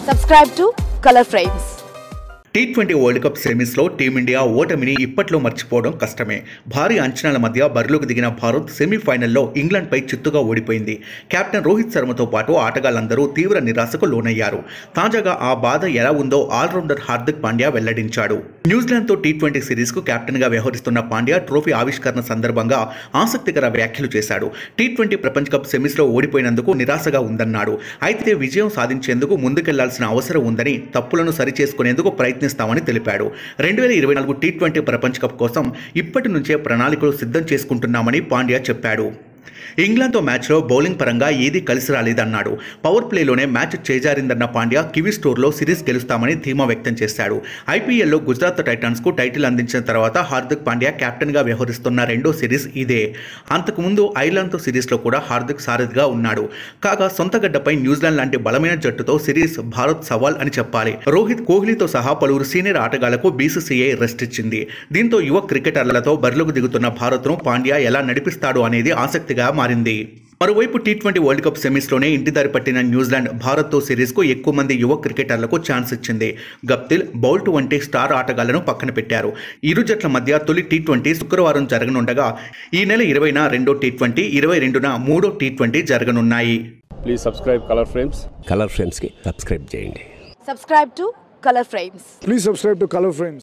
Subscribe to Color Frames. T twenty world cup సెమీస్లో team India ఓటమిని ఇప్పట్లో మర్చిపోవడం కష్టమే భారీ అంచనాల మధ్య బరిలోకి దిగిన భారత్ సెమీఫైనల్లో ఇంగ్లాండ్పై చిత్తుగా ఓడిపోయింది కెప్టెన్ రోహిత్ శర్మతో పాటు ఆటగాళ్లందరూ తీవ్ర నిరాశకు లోనయ్యారు తాజాగా ఆ బాధ ఎలా ఉందో ఆల్రౌండర్ హార్దిక్ పాండ్యా వెల్లడించాడు న్యూజిలాండ్తో టీ ట్వంటీ సిరీస్కు కెప్టెన్గా వ్యవహరిస్తున్న పాండ్యా ట్రోఫీ ఆవిష్కరణ సందర్భంగా ఆసక్తికర వ్యాఖ్యలు చేశాడు టీ ట్వంటీ ప్రపంచ కప్ సెమీస్లో ఓడిపోయినందుకు నిరాశగా ఉందన్నాడు అయితే విజయం సాధించేందుకు ముందుకెళ్లాల్సిన అవసరం ఉందని తప్పులను సరిచేసుకునేందుకు ప్రయత్నిస్తామని తెలిపాడు రెండు వేల ఇరవై నాలుగు టీ ట్వంటీ ప్రపంచ కప్ కోసం ఇప్పటి నుంచే ప్రణాళికలు సిద్ధం చేసుకుంటున్నామని పాండ్యా చెప్పాడు ఇంగ్లాండ్తో మ్యాచ్లో బౌలింగ్ పరంగా ఏదీ కలిసి రాలేదన్నాడు పవర్ ప్లేలోనే మ్యాచ్ చేజారిందన్న పాండ్యా కివీ స్టోర్లో సిరీస్ గెలుస్తామని ధీమా వ్యక్తం చేశాడు ఐపీఎల్లో గుజరాత్ టైటాన్స్కు టైటిల్ అందించిన తర్వాత హార్దిక్ పాండ్యా కెప్టెన్గా వ్యవహరిస్తున్న రెండో సిరీస్ ఇదే అంతకుముందు ఐర్లాండ్తో సిరీస్లో కూడా హార్దిక్ సారథిగా ఉన్నాడు కాగా సొంత గడ్డపై న్యూజిలాండ్ లాంటి బలమైన జట్టుతో సిరీస్ భారత్ సవాల్ అని చెప్పాలి రోహిత్ కోహ్లీతో సహా పలువురు సీనియర్ ఆటగాళ్లకు బీసీసీఐ రెస్ట్ ఇచ్చింది దీంతో యువ క్రికెటర్లతో బరిలోకి దిగుతున్న భారత్ను పాండ్యా ఎలా నడిపిస్తాడు అనేది ఆసక్తిగా మారింది మరోవైపు టీ ట్వంటీ వరల్డ్ కప్ సెమీస్లోనే ఇంటిదారి పట్టిన న్యూజిలాండ్ భారత్తో సిరీస్కు ఎక్కువ మంది యువ క్రికెటర్లకు ఛాన్స్ ఇచ్చింది గప్తిల్ బౌల్ట్ వంటి స్టార్ ఆటగాళ్లను పక్కన పెట్టారు ఇరు జట్ల మధ్య తొలి టీ ట్వంటీ శుక్రవారం జరగనుండగా ఈ నెల ఇరవైన రెండో టీ ట్వంటీ ఇరవై రెండున మూడో టీ ట్వంటీ జరగనున్నాయి please subscribe Color Frames Color ఫ్రేమ్స్కి సబ్స్క్రైబ్ చేయండి Subscribe to Color Frames. Please subscribe to Color Frames.